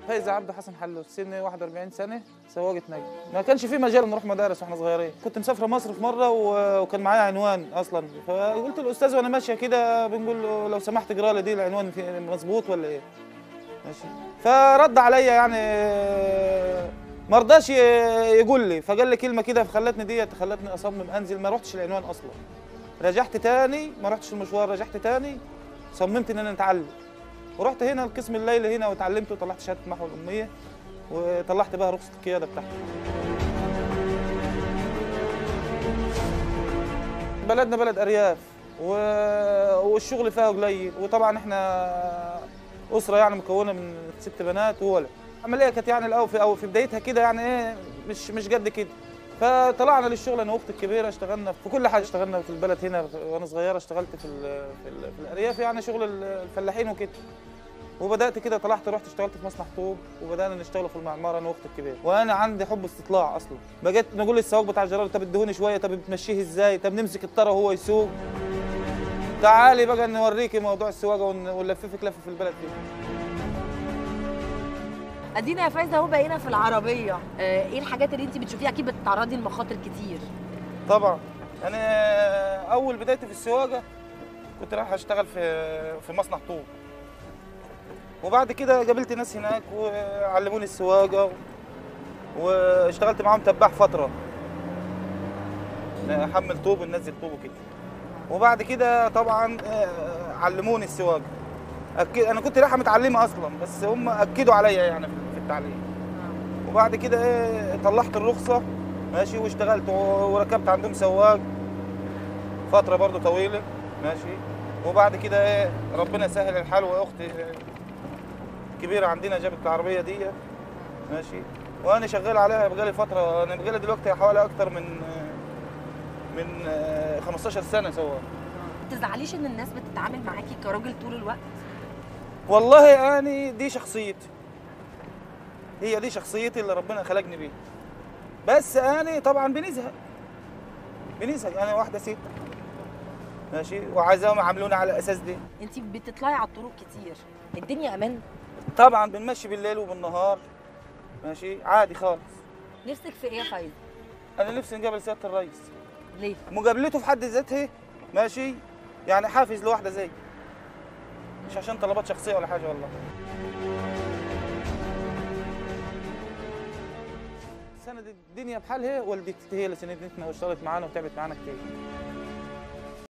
فايز عبد حسن حلو سني 41 سنه سواقة نجم ما كانش في مجال نروح مدارس واحنا صغيرين كنت مسافره مصر في مره و- وكان معايا عنوان اصلا فقلت للاستاذ وانا ماشيه كده بنقول له لو سمحت اقرا لي دي العنوان في- مظبوط ولا ايه ماشي فرد عليا يعني ما رضاش ي- يقول لي فقال لي كلمه كده فخلتني ديت خلتني اصمم انزل ما رحتش العنوان اصلا رجعت تاني ما رحتش المشوار رجعت تاني صممت ان انا اتعلم ورحت هنا القسم الليلي هنا وتعلمت وطلعت شهاده محو الاميه وطلعت بقى رخصه القياده بتاعتي بلدنا بلد ارياف و... والشغل فيها قليل وطبعا احنا اسره يعني مكونه من ست بنات وولد العمليه كانت يعني الاول في أو في بدايتها كده يعني ايه مش مش قد كده فطلعنا للشغل انا واختي الكبيره اشتغلنا في كل حاجه اشتغلنا في البلد هنا وانا صغيره اشتغلت في ال في, ال في الارياف يعني شغل الفلاحين وكده وبدات كده طلعت رحت اشتغلت في مصنع طوب وبدانا نشتغل في المعمار انا واختي الكبيره وانا عندي حب استطلاع اصلا بقيت نقول للسواق بتاع الجرار طب ادهوني شويه طب بتمشيه ازاي طب نمسك الطاره وهو يسوق تعالي بقى نوريكي موضوع السواقه ون- ونلففك لفه في البلد دي ادينا يا فايزه اهو بقينا في العربيه آه، ايه الحاجات اللي انت بتشوفيها اكيد بتتعرضي لمخاطر كتير طبعا انا اول بدايتي في السواقه كنت رايح اشتغل في في مصنع طوب وبعد كده قابلت ناس هناك وعلموني السواقه واشتغلت معاهم تباع فتره احمل طوب وننزل طوب وكده وبعد كده طبعا آه، علموني السواقه أكيد انا كنت رايحه متعلمه اصلا بس هم اكدوا عليا يعني في التعليم وبعد كده ايه طلعت الرخصه ماشي واشتغلت و- وركبت عندهم سواق فتره برضو طويله ماشي وبعد كده ايه ربنا سهل الحال واختي كبيره عندنا جابت العربيه دي ماشي وانا شغال عليها بقالي فتره انا بقالي دلوقتي حوالي اكتر من من آه، 15 سنه سواق ما تزعليش ان الناس بتتعامل معاكي كراجل طول الوقت والله يعني دي شخصيتي هي دي شخصيتي اللي ربنا خلقني بيها بس انا طبعا بنزهق بنزهق انا واحده ست ماشي وعايزاهم يعاملوني على الاساس دي انت بتطلعي على الطرق كتير الدنيا امان طبعا بنمشي بالليل وبالنهار ماشي عادي خالص نفسك في ايه يا فايزه انا نفسي نقابل سياده الرئيس ليه مقابلته في حد ذاتها ماشي يعني حافز لواحده زي مش عشان طلبات شخصيه ولا حاجه والله السنه دي الدنيا بحالها والدتي هي اللي سندتنا واشتغلت معانا وتعبت معانا كتير